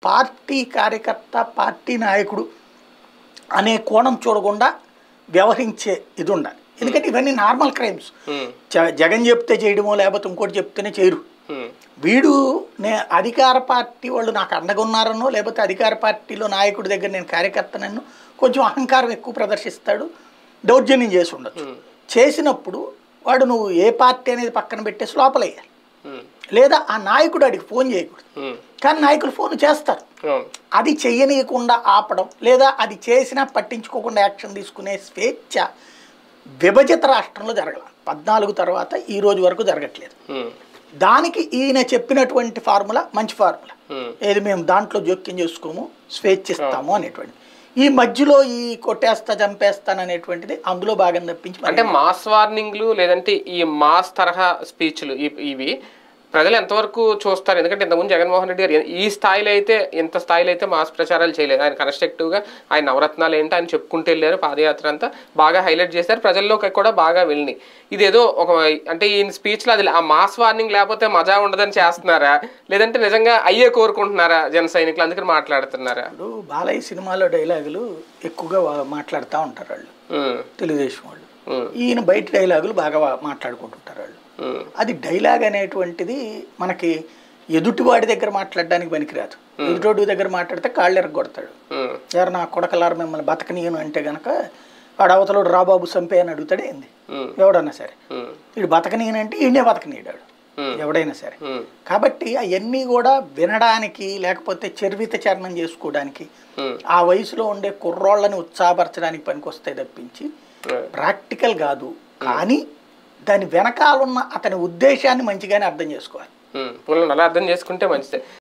Party కార్యకర్త party నాయకుడు అనే కోణం చూడకుండా వ్యవహరించే ఇది ఉండాలి ఎందుకంటే ఇవన్నీ నార్మల్ క్రైమ్స్ ఉమ్, జ- జగన్ చెప్తే చేయడమో లేకపోతే ఇంకోటి చెప్తేనే చేయరు ఉమ్, వీడు నే అధికార పార్టీ వాళ్ళు నాకు అండగా ఉన్నారనో లేకపోతే అధికార పార్టీలో నాయకుడి దగ్గర నేను కార్యకర్తనన్ను కొంచెం అహంకారం ఎక్కువ ప్రదర్శిస్తాడు దౌర్జన్యం చేసి ఉండొచ్చు ఉమ్, చేసినప్పుడు వాడు నువ్వు ఏ పార్టీ అనేది పక్కన పెట్టేసి లోపలేయాలి ఉమ్, లేదా ఆ నాయకుడు అడిగి ఫోన్ చేయకూడదు ఉమ్, కానీ నాయకులు ఫోన్ చేస్తారు అవును. అది చెయ్యనీయకుండా ఆపడం లేదా అది చేసినా పట్టించుకోకుండా యాక్షన్ తీసుకునే స్వేచ్ఛ విభజిత రాష్ట్రంలో జరగల పద్నాలుగు తర్వాత ఈ రోజు వరకు జరగట్లేదు ఉమ్, దానికి ఈయన చెప్పినటువంటి ఫార్ములా మంచి ఫార్ములా ఉమ్, ఏది మేము దాంట్లో జోక్యం చేసుకోము స్వేచ్ఛ ఇస్తాము అనేటువంటి ఈ మధ్యలో ఈ కొట్టేస్తా చంపేస్తాను అనేటువంటిది అందులో భాగం తప్పించి మరి అంటే మాస్ వార్నింగ్లు లేదంటే ఈ మాస్ తరహా స్పీచ్లు ఇ- ఇవి ప్రజలు ఎంతవరకు చూస్తారు ఎందుకంటే ఇంతకుముందు జగన్మోహన్ రెడ్డి గారు ఈ స్థాయిలో అయితే ఇంత స్థాయిలో అయితే మాస్ ప్రచారాలు చేయలేదు ఆయన కన్స్ట్రక్టివ్గా ఆయన నవరత్నాలు ఏంటి ఆయన చెప్పుకుంటూ వెళ్ళారు పాదయాత్ర అంతా బాగా హైలైట్ చేశారు ప్రజల్లోకి కూడా బాగా వెళ్ళినాయి ఇదేదో ఒక అంటే ఈ స్పీచ్లో అది ఆ మాస్ వార్నింగ్ లేకపోతే మజా ఉండదని చేస్తున్నారా లేదంటే నిజంగా అయ్యే కోరుకుంటున్నారా జన సైనికులు అందుకని మాట్లాడుతున్నారా ఇప్పుడు బాలయ్య సినిమాలో డైలాగులు ఎక్కువగా వా- మాట్లాడుతూ ఉంటారు వాళ్ళు ఉమ్, తెలుగుదేశం వాళ్ళు ఉమ్, ఈయన బయట డైలాగులు బాగా వా- మాట్లాడుకుంటుంటారు వాళ్ళు ఉమ్, అది డైలాగ్ అనేటువంటిది మనకి ఎదుటివాడి దగ్గర మాట్లాడడానికి పనికిరాదు ఎదుటోడి దగ్గర మాట్లాడితే కాళ్ళు ఎరగొడతాడు ఉమ్, ఎవరు నా కొడకలారు మిమ్మల్ని బతకనీయను అంటే గనక వాడు అవతలోడు రాబాబు సంపే అని అడుగుతాడే ఏంది ఉమ్, ఎవడన్నా సరే ఉమ్, వీడు బతకనీయనంటే ఈయనే బతకనీయడాడు Hmm. ఎవడైనా సరే ఉమ్, కాబట్టి అవన్నీ కూడా వినడానికి లేకపోతే చర్విత చరణం చేసుకోవడానికి ఉమ్, ఆ వయసులో ఉండే కుర్రోళ్ళని ఉత్సాహపరచడానికి పనికొస్తాయి తప్పించి ఉమ్. ప్రాక్టికల్ కాదు కానీ దాని వెనకాలన్న అతని ఉద్దేశాన్ని మంచిగానే అర్థం చేసుకోవాలి ఉమ్, పుల్లని అలా అర్థం చేసుకుంటే మంచిదే